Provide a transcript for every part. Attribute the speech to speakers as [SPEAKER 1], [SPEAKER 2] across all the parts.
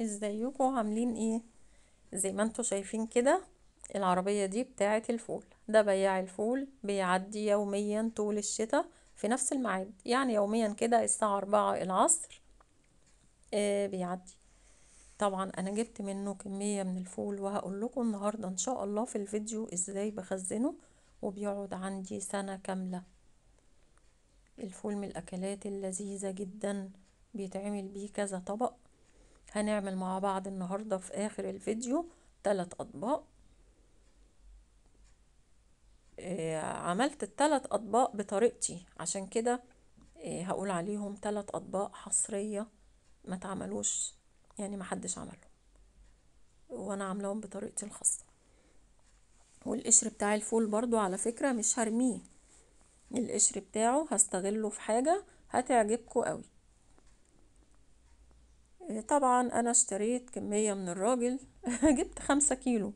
[SPEAKER 1] ازيكم عاملين ايه زي ما انتوا شايفين كده العربية دي بتاعة الفول ده بياع الفول بيعدي يوميا طول الشتاء في نفس الميعاد يعني يوميا كده الساعة أربعة العصر آه بيعدي طبعا انا جبت منه كمية من الفول وهقول لكم النهاردة ان شاء الله في الفيديو ازاي بخزنه وبيقعد عندي سنة كاملة الفول من الاكلات اللذيذة جدا بيتعمل بيه كذا طبق هنعمل مع بعض النهاردة في آخر الفيديو تلات أطباق آه عملت التلات أطباق بطريقتي عشان كده آه هقول عليهم تلات أطباق حصرية ما تعملوش يعني ما حدش عملهم وانا عاملاهم بطريقتي الخاصة والقشر بتاع الفول برضو على فكرة مش هرميه القشر بتاعه هستغله في حاجة هتعجبكم قوي طبعا انا اشتريت كمية من الراجل جبت خمسة كيلو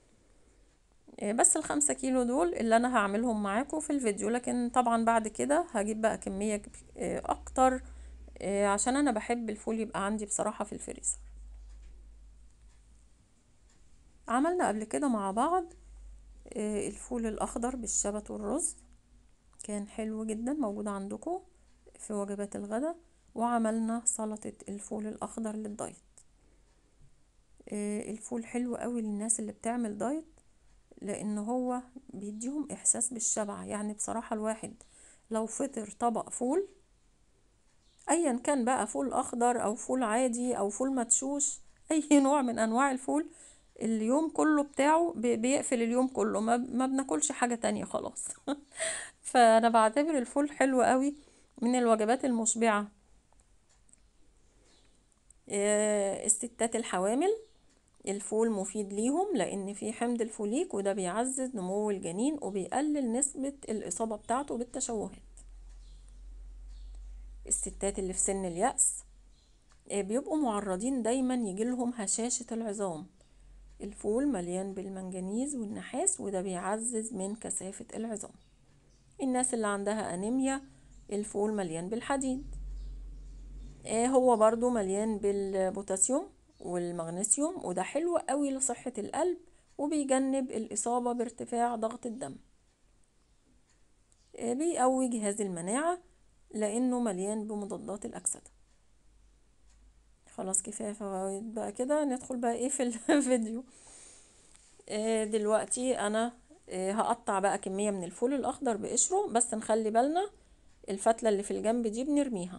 [SPEAKER 1] بس الخمسة كيلو دول اللي انا هعملهم معاكم في الفيديو لكن طبعا بعد كده هجيب بقى كمية اكتر عشان انا بحب الفول يبقى عندي بصراحة في الفريزر عملنا قبل كده مع بعض الفول الاخضر بالشبت والرز كان حلو جدا موجود عندكم في وجبات الغداء وعملنا سلطة الفول الأخضر للدايت الفول حلو قوي للناس اللي بتعمل دايت لأن هو بيديهم إحساس بالشبع يعني بصراحة الواحد لو فطر طبق فول أيا كان بقى فول أخضر أو فول عادي أو فول مدشوش أي نوع من أنواع الفول اليوم كله بتاعه بيقفل اليوم كله ما, ما بناكلش حاجة تانية خلاص فأنا بعتبر الفول حلو قوي من الوجبات المشبعة الستات الحوامل الفول مفيد ليهم لان فيه حمض الفوليك وده بيعزز نمو الجنين وبيقلل نسبة الاصابة بتاعته بالتشوهات الستات اللي في سن اليأس بيبقوا معرضين دايما يجيلهم هشاشة العظام الفول مليان بالمنجنيز والنحاس وده بيعزز من كثافة العظام الناس اللي عندها أنيميا الفول مليان بالحديد هو برضو مليان بالبوتاسيوم والمغنيسيوم وده حلو قوي لصحة القلب وبيجنب الإصابة بارتفاع ضغط الدم بيقوي جهاز المناعة لأنه مليان بمضادات الأكسدة خلاص كفاية فوائد بقى كده ندخل بقى ايه في الفيديو دلوقتي أنا هقطع بقى كمية من الفول الأخضر بقشره بس نخلي بالنا الفتلة اللي في الجنب دي بنرميها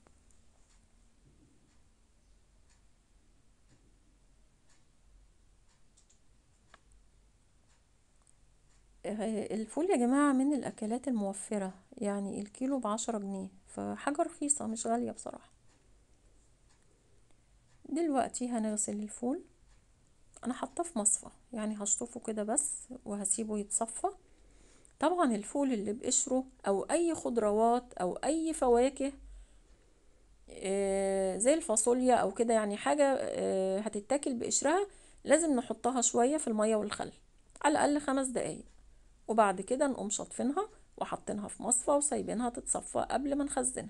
[SPEAKER 1] الفول يا جماعة من الأكلات الموفرة يعني الكيلو بعشرة جنيه فحاجة رخيصة مش غالية بصراحة دلوقتي هنغسل الفول أنا حاطاه في مصفى يعني هشطفه كده بس وهسيبه يتصفى طبعا الفول اللي بقشره أو أي خضروات أو أي فواكه زي الفاصوليا أو كده يعني حاجة هتتاكل بقشرها لازم نحطها شوية في المية والخل على الأقل خمس دقايق وبعد كده نقوم شاطفينها وحاطينها في مصفى وسايبينها تتصفى قبل ما نخزنها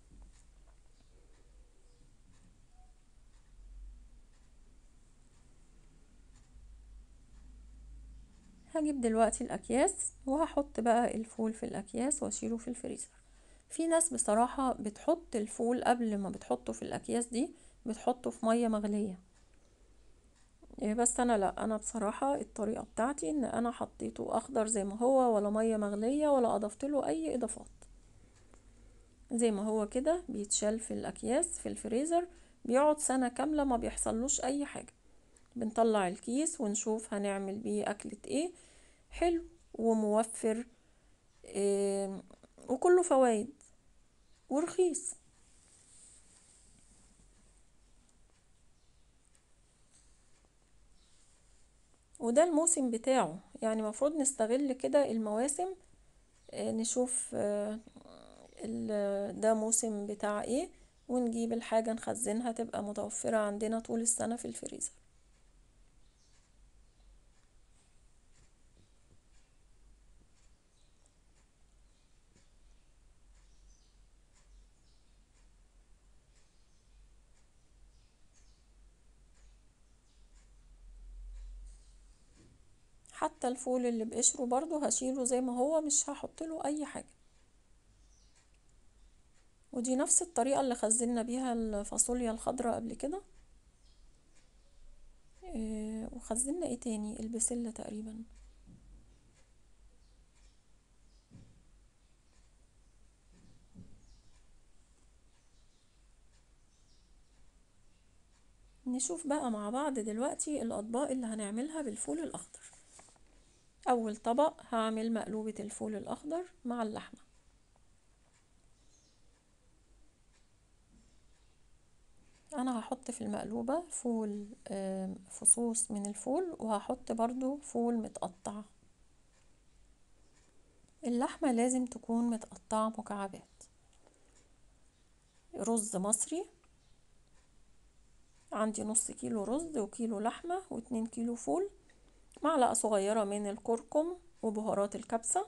[SPEAKER 1] هجيب دلوقتي الأكياس وهحط بقى الفول في الأكياس واشيله في الفريزر في ناس بصراحة بتحط الفول قبل ما بتحطه في الأكياس دي بتحطه في مية مغلية بس انا لا انا بصراحة الطريقة بتاعتي ان انا حطيته اخضر زي ما هو ولا مية مغلية ولا اضفت له اي اضافات زي ما هو كده بيتشال في الاكياس في الفريزر بيقعد سنة كاملة ما بيحصلوش اي حاجة بنطلع الكيس ونشوف هنعمل بيه اكلة ايه حلو وموفر إيه وكله فوايد ورخيص وده الموسم بتاعه يعني مفروض نستغل كده المواسم نشوف ده موسم بتاع ايه ونجيب الحاجة نخزنها تبقى متوفرة عندنا طول السنة في الفريزر حتى الفول اللي بقشره برضو هشيله زي ما هو مش هحط له اي حاجة ودي نفس الطريقة اللي خزنا بيها الفاصوليا الخضراء قبل كده إيه وخزنا ايه تاني البسلة تقريبا نشوف بقى مع بعض دلوقتي الأطباق اللي هنعملها بالفول الأخضر أول طبق هعمل مقلوبة الفول الأخضر مع اللحمة أنا هحط في المقلوبة فول فصوص من الفول وهحط برضو فول متقطع اللحمة لازم تكون متقطعة مكعبات رز مصري عندي نص كيلو رز وكيلو لحمة واتنين كيلو فول معلقة صغيرة من الكركم وبهارات الكبسة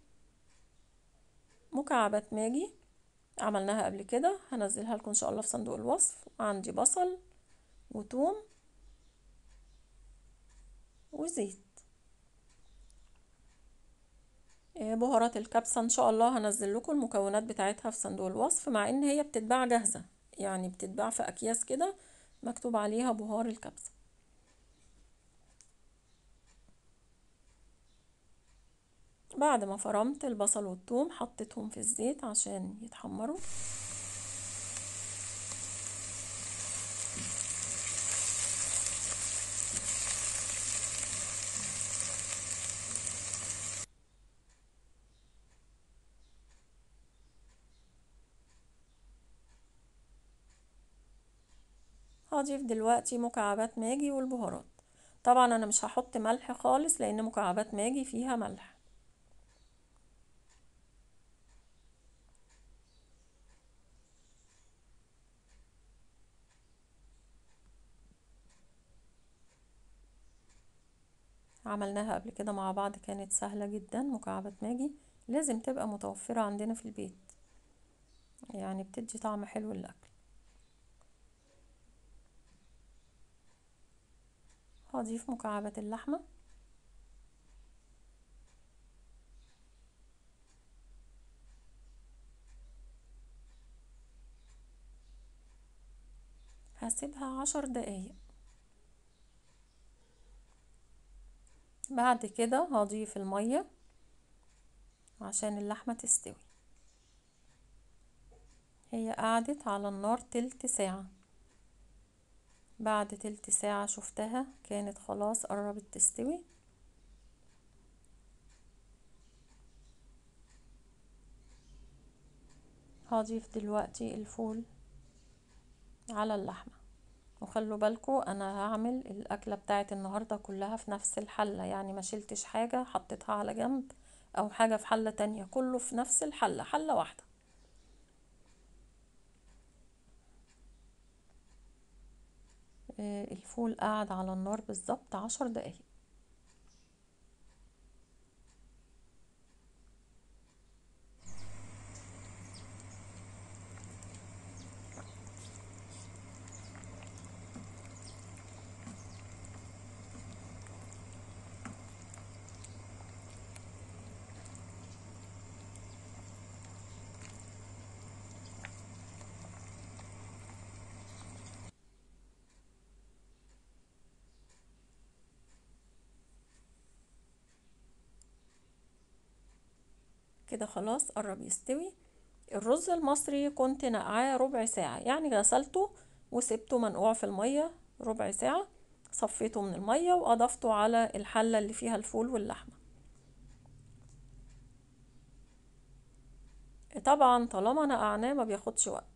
[SPEAKER 1] مكعبات ماجي عملناها قبل كده هنزلها لكم ان شاء الله في صندوق الوصف عندي بصل وتوم وزيت بهارات الكبسة ان شاء الله هنزل لكم المكونات بتاعتها في صندوق الوصف مع ان هي بتتباع جاهزة يعني بتتباع في اكياس كده مكتوب عليها بهار الكبسة بعد ما فرمت البصل والثوم حطيتهم في الزيت عشان يتحمروا هضيف دلوقتي مكعبات ماجي والبهارات طبعا انا مش هحط ملح خالص لان مكعبات ماجي فيها ملح عملناها قبل كده مع بعض كانت سهلة جدا مكعبات ماجي لازم تبقى متوفرة عندنا في البيت يعني بتدي طعم حلو للأكل هضيف مكعبات اللحمة هسيبها عشر دقايق بعد كده هضيف المية عشان اللحمة تستوي هي قعدت على النار تلت ساعة بعد تلت ساعة شفتها كانت خلاص قربت تستوي هضيف دلوقتي الفول على اللحمة وخلوا بالكم انا هعمل الاكلة بتاعت النهاردة كلها في نفس الحلة يعني ما شلتش حاجة حطيتها على جنب او حاجة في حلة تانية كله في نفس الحلة حلة واحدة الفول قعد على النار بالظبط عشر دقايق كده خلاص قرب يستوي الرز المصري كنت نقعاه ربع ساعة يعني غسلته وسبته منقوع في المية ربع ساعة صفيته من المية وأضفته على الحلة اللي فيها الفول واللحمة طبعا طالما نقعناه ما بياخدش وقت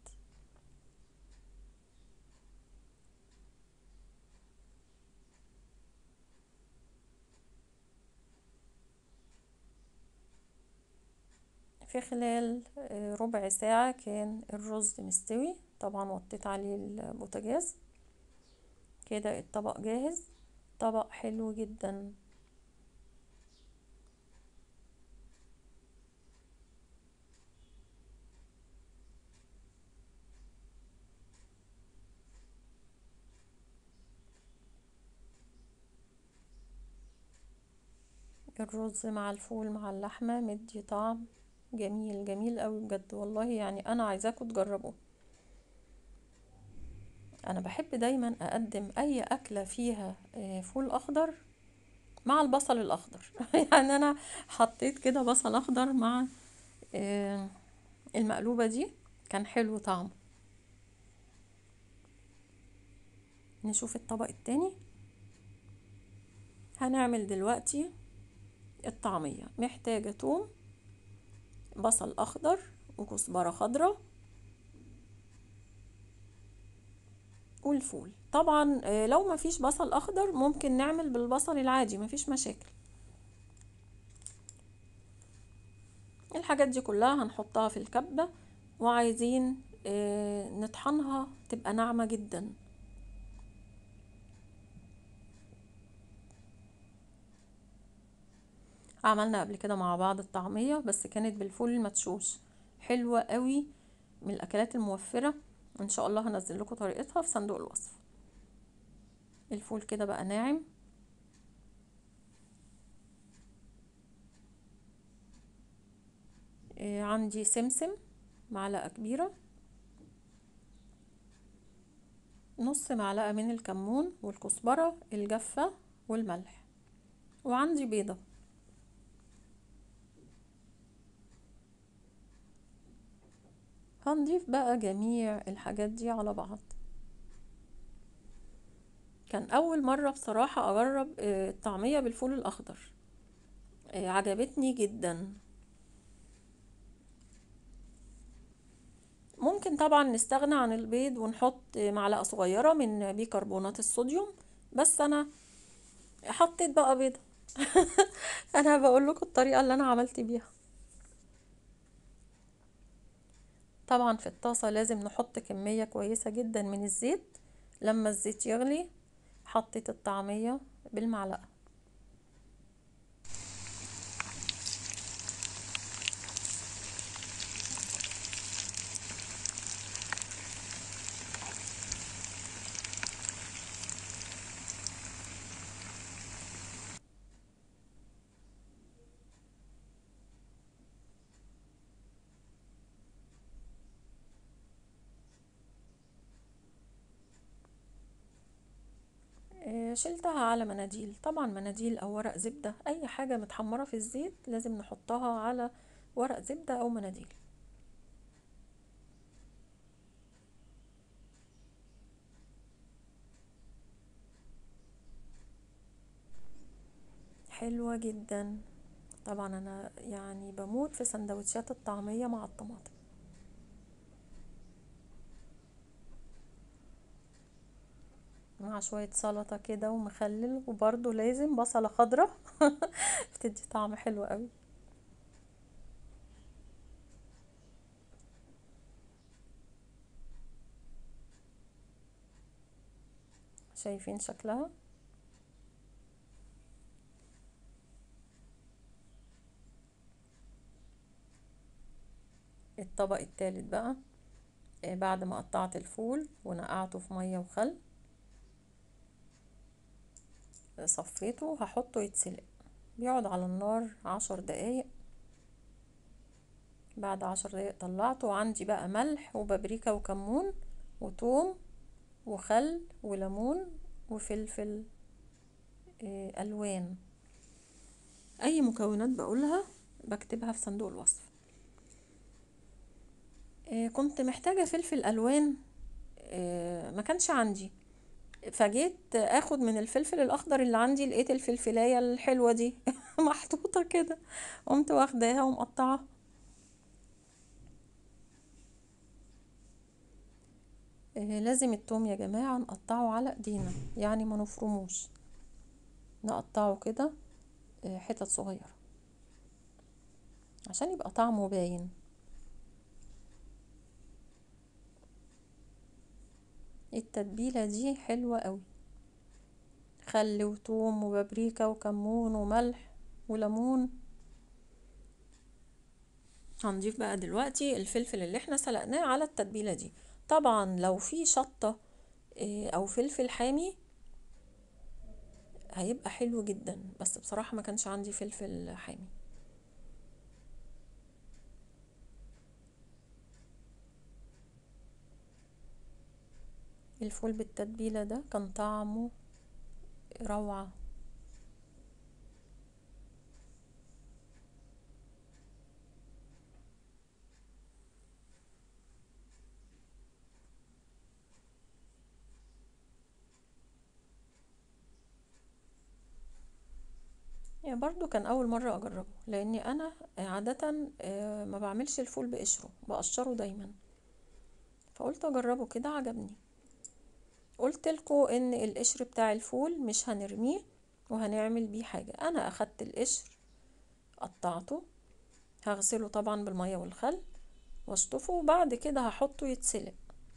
[SPEAKER 1] في خلال ربع ساعة كان الرز مستوي طبعا وطيت عليه البوتاجاز كده الطبق جاهز طبق حلو جدا الرز مع الفول مع اللحمة مدي طعم جميل جميل قوي بجد والله يعني انا عايزاكم تجربوه انا بحب دايما اقدم اي اكلة فيها آه، فول اخضر مع البصل الاخضر يعني انا حطيت كده بصل اخضر مع آه، المقلوبة دي كان حلو طعمه نشوف الطبق التاني هنعمل دلوقتي الطعمية محتاجة توم بصل اخضر وكزبرة خضراء والفول طبعا آه، لو ما فيش بصل اخضر ممكن نعمل بالبصل العادي ما فيش مشاكل الحاجات دي كلها هنحطها في الكبة وعايزين آه، نطحنها تبقى ناعمة جدا عملنا قبل كده مع بعض الطعمية بس كانت بالفول المدشوش حلوة قوي من الاكلات الموفرة ان شاء الله هنزل لكم طريقتها في صندوق الوصف الفول كده بقى ناعم آه، عندي سمسم معلقة كبيرة نص معلقة من الكمون والكزبرة الجافة والملح وعندي بيضة هنضيف بقى جميع الحاجات دي على بعض كان اول مرة بصراحة اجرب آه، الطعمية بالفول الاخضر آه، عجبتني جدا ممكن طبعا نستغنى عن البيض ونحط معلقة صغيرة من بيكربونات الصوديوم بس انا حطيت بقى بيضة انا بقول لكم الطريقة اللي انا عملت بيها طبعا في الطاسة لازم نحط كمية كويسة جدا من الزيت لما الزيت يغلي حطيت الطعمية بالمعلقة آه، شلتها على مناديل طبعا مناديل او ورق زبدة اي حاجة متحمرة في الزيت لازم نحطها على ورق زبدة او مناديل حلوة جدا طبعا انا يعني بموت في سندوتشات الطعمية مع الطماطم مع شوية سلطة كده ومخلل وبرضو لازم بصلة خضرة بتدي طعم حلو قوي شايفين شكلها الطبق التالت بقى آه، بعد ما قطعت الفول ونقعته في مية وخل صفيته هحطه يتسلق بيقعد على النار عشر دقايق بعد عشر دقايق طلعته وعندي بقى ملح وبابريكا وكمون وتوم وخل وليمون وفلفل آه، الوان اي مكونات بقولها بكتبها في صندوق الوصف آه، كنت محتاجة فلفل الوان آه، ما كانش عندي فجيت اخد من الفلفل الاخضر اللي عندي لقيت الفلفلايه الحلوه دي محطوطه كده قمت واخداها ومقطعه آه، لازم التوم يا جماعه نقطعه على ايدينا يعني ما نفرموش نقطعه كده آه، حتت صغيره عشان يبقى طعمه باين التتبيله دي حلوه قوي خل وثوم وبابريكا وكمون وملح وليمون هنضيف بقى دلوقتي الفلفل اللي احنا سلقناه على التتبيله دي طبعا لو في شطه آه، او فلفل حامي هيبقى حلو جدا بس بصراحة ما كانش عندي فلفل حامي الفول بالتتبيلة ده كان طعمه روعة يعني برضو كان اول مرة اجربه لاني انا عادة آه، ما بعملش الفول بقشره بقشره دايما فقلت اجربه كده عجبني قلت لكم ان القشر بتاع الفول مش هنرميه وهنعمل بيه حاجة انا اخدت القشر قطعته هغسله طبعا بالمية والخل واشطفه وبعد كده هحطه يتسلق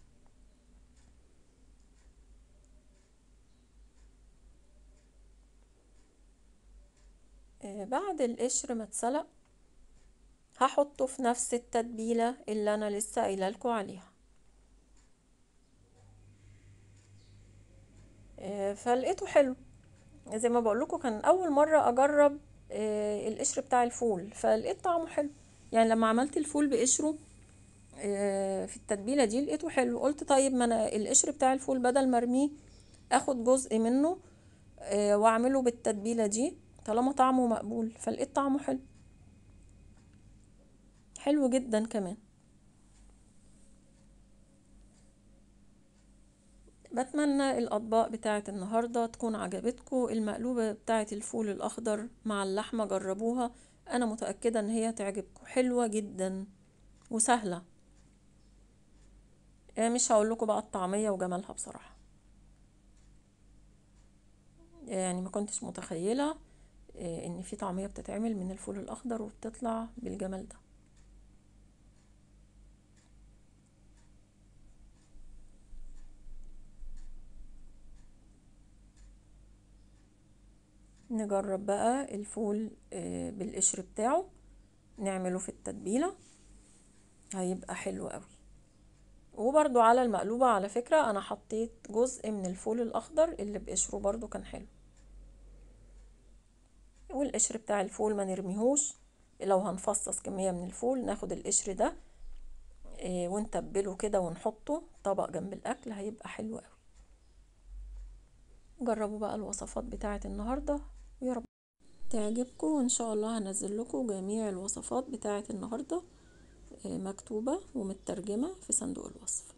[SPEAKER 1] آه، بعد القشر ما اتسلق هحطه في نفس التتبيلة اللي انا لسه قايله لكم عليها آه، فلقيته حلو زي ما بقول لكم كان اول مره اجرب آه، القشر بتاع الفول فلقيت طعمه حلو يعني لما عملت الفول بقشره آه، في التتبيله دي لقيته حلو قلت طيب ما انا القشر بتاع الفول بدل ما ارميه اخد جزء منه آه، واعمله بالتتبيله دي طالما طعمه مقبول فلقيت طعمه حلو حلو جدا كمان بتمنى الأطباق بتاعت النهاردة تكون عجبتكم المقلوبة بتاعت الفول الأخضر مع اللحمة جربوها أنا متأكدة إن هي تعجبكم حلوة جدا وسهلة آه، مش هقول لكم بقى الطعمية وجمالها بصراحة يعني ما كنتش متخيلة آه، إن في طعمية بتتعمل من الفول الأخضر وبتطلع بالجمال ده نجرب بقى الفول آه، بالقشر بتاعه نعمله في التتبيلة هيبقى حلو قوي وبرضو على المقلوبة على فكرة انا حطيت جزء من الفول الاخضر اللي بقشره برضو كان حلو والقشر بتاع الفول ما نرميهوش لو هنفصص كمية من الفول ناخد القشر ده آه، ونتبله كده ونحطه طبق جنب الاكل هيبقى حلو قوي جربوا بقى الوصفات بتاعة النهاردة ويا رب تعجبكم وان شاء الله هنزل لكم جميع الوصفات بتاعة النهاردة آه، مكتوبة ومترجمة في صندوق الوصف